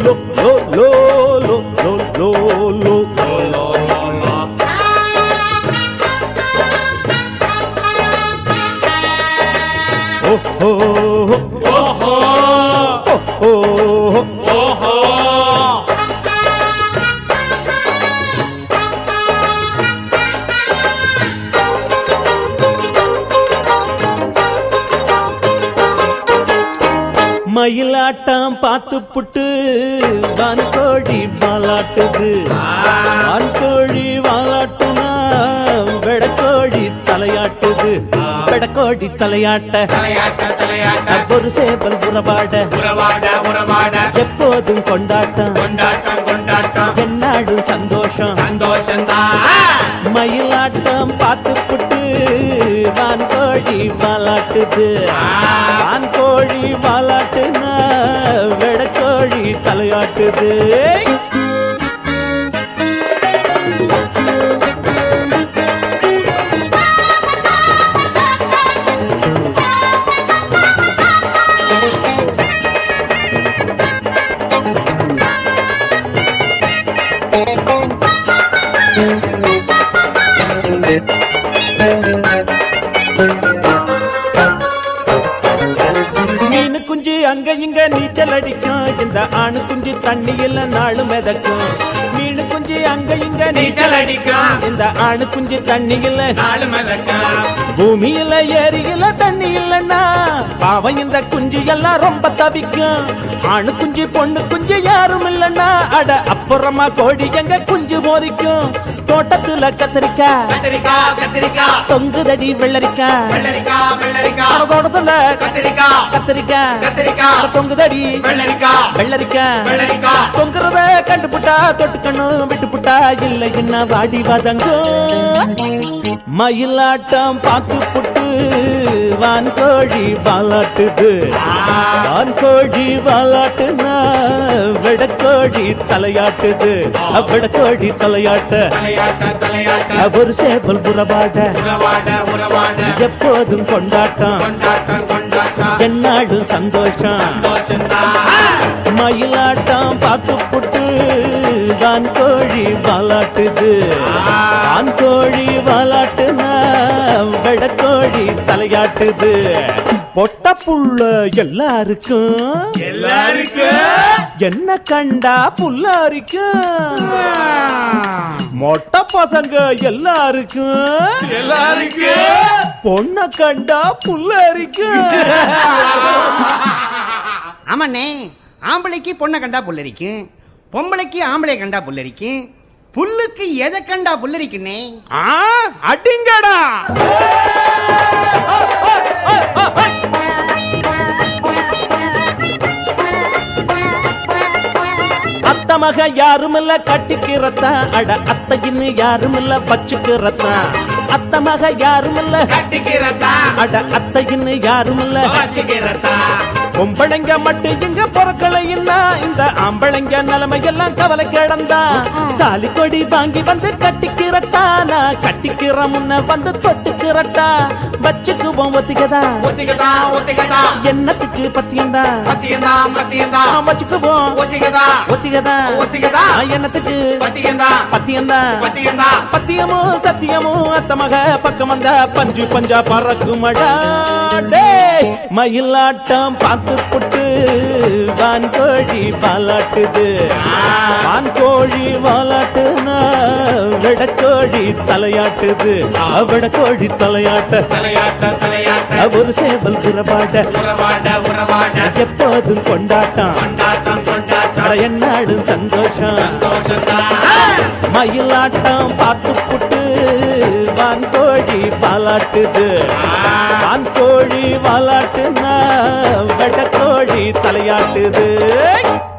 low லோ லோ லோ லோ லோ லோ ஓ ஹோ ஓஹோ ஓ ஓஹோ மயிலாட்டம் பார்த்து புட்டு வான்கோழி வாலாட்டுது வான்கோழி வாலாட்டுனா வெடக்கோழி தலையாட்டுது வெடக்கோழி தலையாட்ட தலையாட்ட தலையாட்ட ஒரு சேவல் உறவாட உறவாட உறவாட எப்போதும் கொண்டாட்டம் கொண்டாட்டம் கொண்டாட்டம் என்னாடும் சந்தோஷம் சந்தோஷம்தான் மயிலாட்டம் பார்த்து புட்டு வான்கோழி வாலாட்டுது வான்கோழி வாலாட்டுனா வெடக்கோழி தலையாட்டுது மீனு குஞ்சு அங்க இங்க நீச்சல் அடிக்கும் இந்த ஆணு குஞ்சு தண்ணியில நாலு மிதக்கும் மீனு குஞ்சு அங்க இங்க நீச்சல் நீச்சல் அடிக்கும் இந்த ஆணு குஞ்சு தண்ணியில நாலு மிதக்கும் பூமியில ஏரியில தண்ணி இல்லைன்னா பாவம் இந்த குஞ்சு எல்லாம் ரொம்ப தவிக்கும் ஆணு குஞ்சு பொண்ணு குஞ்சு யாரும் இல்லைன்னா அட அப்புறமா கோழி எங்க குஞ்சு மோதிக்கும் தோட்டத்துல கத்திரிக்காய் கத்திரிக்காய் கத்திரிக்காய் தொங்குதடி வெள்ளரிக்காய் வெள்ளரிக்காய் வெள்ளரிக்காய் அட தோட்டத்துல கத்திரிக்காய் கத்திரிக்காய் கத்திரிக்காய் அட தொங்குதடி வெள்ளரிக்காய் வெள்ளரிக்காய் வெள்ளரிக்காய் தொங்குறத கண்டுபுட்டா தொட்டுக்கணும் விட்டுப்புட்டா இல்லை என்ன வாடி வதங்கும் மயிலாட்டம் பார்த்து புட்டு வான்கோழி வாலாட்டுது வான்கோழி வாலாட்டுனா விடக்கோழி தலையாட்டுது விடக்கோழி தலையாட்ட தலையாட்ட தலையாட்ட ஒரு சேவல் உறவாட உறவாட உறவாட எப்போதும் கொண்டாட்டம் கொண்டாட்டம் கொண்டாட்டம் என்னாடும் சந்தோஷம் சந்தோஷம்தான் மயிலாட்டம் பார்த்து புட்டு தான் கோழி வாலாட்டுது ஆண் கோழி வாலாட்டுனா வெடக்கோழி தலையாட்டுது பொட்ட புள்ள எல்லாருக்கும் எல்லாருக்கும் என்ன கண்டா புல்லாரிக்கும் மொட்டை பசங்க எல்லாருக்கும் எல்லாருக்கும் பொண்ண கண்டா புல்லாரிக்கும் ஆமாண்ணே ஆம்பளைக்கு பொண்ணை கண்டா புல்லரிக்கும் பொம்பளைக்கு ஆம்பளை கண்டா புல்லரிக்கும் புல்லுக்கு எதை கண்டா புல்லரிக்குண்ணே ஆ அடிங்கடா அத்த மக யாருமில்ல கட்டிக்கிறதா அட அத்தையின்னு யாருமில்ல பச்சுக்கிறதா அத்த மக யாருமில்ல கட்டிக்கிறதா அட அத்தையின்னு யாருமில்ல வச்சுக்கிறதா பொம்பளைங்க மட்டும் இங்க பொறக்கலைன்னா இந்த ஆம்பளைங்க நிலைமையெல்லாம் கவலை கிடந்தா தாலி கொடி வாங்கி வந்து கட்டிக்கிறட்டா நான் கட்டிக்கிற முன்ன வந்து தொட்டுக்கிறட்டா வச்சுக்குவோம் ஒத்திக்கதா ஒத்திக்கதா ஒத்திக்கதா என்னத்துக்கு பத்தியந்தா சத்தியந்தா மத்தியந்தா வச்சுக்குவோம் ஒத்திக்கதா ஒத்திக்கதா ஒத்திக்கதா என்னத்துக்கு பத்தியந்தா பத்தியந்தா பத்தியந்தா பத்தியமோ சத்தியமோ அத்த மக பக்கம் வந்த பஞ்சு பஞ்சா பறக்குமடா டேய் மயிலாட்டம் பார்த்து புட்டு வான் கோழி பாலாட்டுது வான் கோழி வாலாட்டுனா விடக்கோழி தலையாட்டுது விடக்கோழி தலையாட்ட தலையாட்ட தலையாட்ட ஒரு சேவல் உறவாட உறவாட உறவாட எப்போதும் கொண்டாட்டம் கொண்டாட்டம் கொண்டாட்டம் அட என்னாடும் சந்தோஷம் சந்தோஷம்தான் மயிலாட்டம் பார்த்து புட்டு வான் கோழி பாலாட்டுது வான் கோழி வாலாட்டுனா வெடக்கோழி தலையாட்டுது